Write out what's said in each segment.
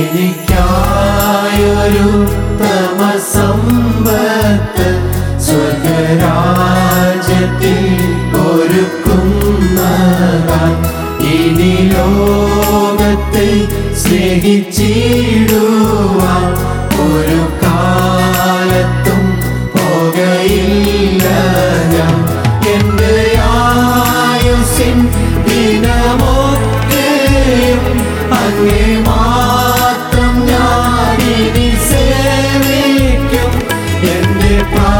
എനിക്കായൊരു തമസമ്പത്ത് സ്വർഗരാജ്യത്തിൽ ഒരുക്കുന്നതായി ഇനി ലോകത്തെ സ്നേഹിച്ചിടുവാൻ ഒരു കാലത്തും പോകയില്ല ഞാൻ എൻ്റെ ആയുസിൻ ദിനമൊക്കെയും അങ്ങേ മാത്രം ഞാനിനി സേവിക്കും എൻ്റെ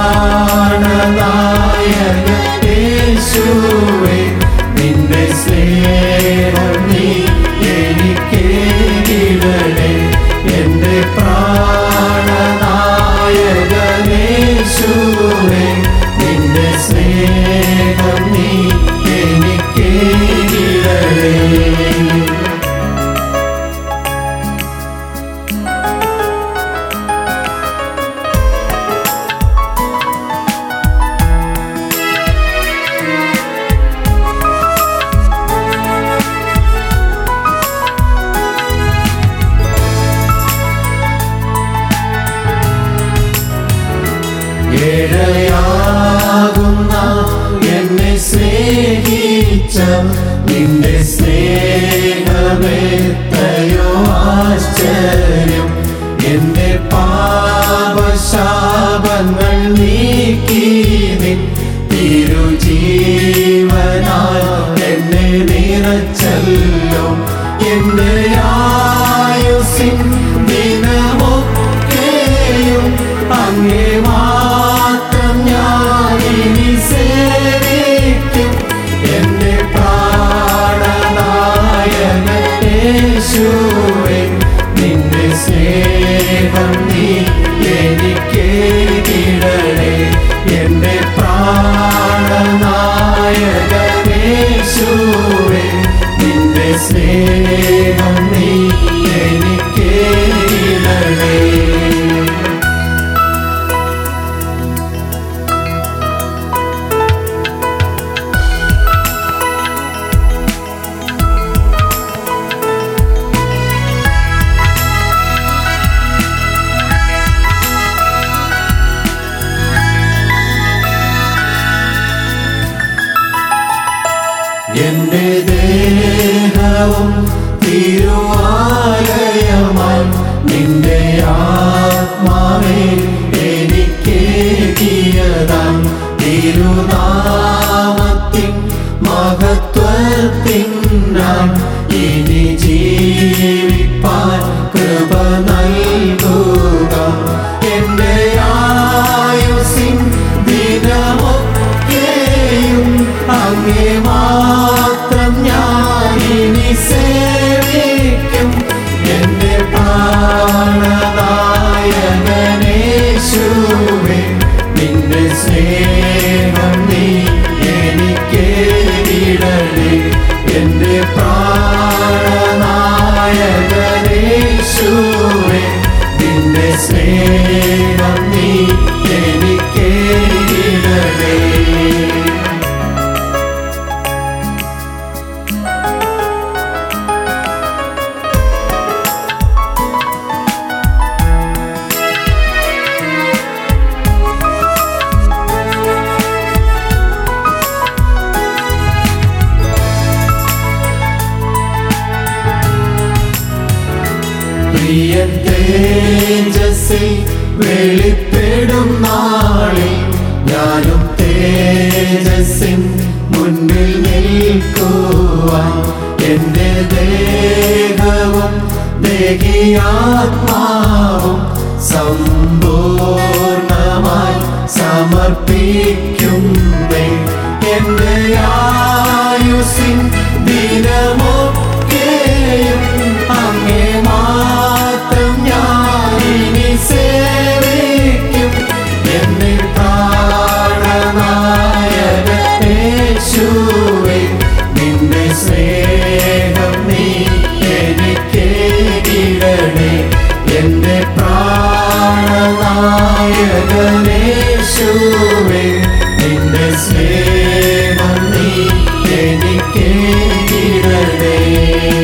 പ്രാണനായക യേശുവേ നിന്റെ സ്നേഹം നീ എനിക്കേകിടണേ എൻ്റെ പ്രാണനായക യേശുവേ നിന്റെ സ്നേഹം നീ എനിക്കേകിടണേ ഏഴയാകുന്ന എന്നെ സ്നേഹിച്ച നിന്റെ സ്നേഹമേത്തയോ ആശ്ചര്യം എന്റെ പാപശാപങ്ങൾ നീക്കി നിൻ തിരുജീവനാൽ എന്നെ നിറച്ചല്ലോ എന്റെ ആയുസിൻ ദിനമൊക്കെയും അങ്ങേ മാത്രം ഞാനിനി സേവിക്കും എന്റെ പ്രാണനായക യേശുവേ നിന്റെ സ്നേഹം നീ എനിക്കേകിടണേ എന്റെ പ്രാണനായക യേശുവേ നിന്റെ സ്നേഹം നീ എനിക്കേകിടണേ എന്റെ ദേഹവും തിരുവാലയമായി നിന്റെ ആത്മാവേ എനിക്കേകിയതാം തിരുനാമത്തിൻ മഹത്വത്തിനാം ഇനി ജീവിപ്പാൻ കൃപ നൽകുക എന്റെ ആയുസിൻ ദിനമൊക്കെയും അങ്ങേ മാത്രം ഞാനിനി സേവിക്കും എന്റെ പ്രാണനായകനേശുവേ നിന്റെ സ്നേഹം നീ എനിക്കേകിടണേ എന്റെ പ്രാണനായകനേശുവേ നിന്റെ സ്നേഹം നീ എനിക്കേകിടണേ പ്രിയൻ തേജസ്സിൽ വെളിപ്പെടും നാളിൽ ഞാനും തേജസ്സിൻ മുൻപിൽ നിൽക്കുവാൻ എന്റെ ദേഹവും ദേഹിയാത്മാവും സമ്പൂർണമായി സമർപ്പിക്കുന്നേ എന്റെ ആയുസിൻ ദിനമൊക്കെയും അങ്ങേ മാത്രം ഞാനിനി സേവിക്കും എന്നെ പ്രാണനായക യേശുവേ നിന്റെ സ്നേഹം നീ എനിക്കേകിടണേ എന്റെ പ്രാണനായകനേശുവേ നിന്റെ സ്നേഹം നീ എനിക്കേകിടണേ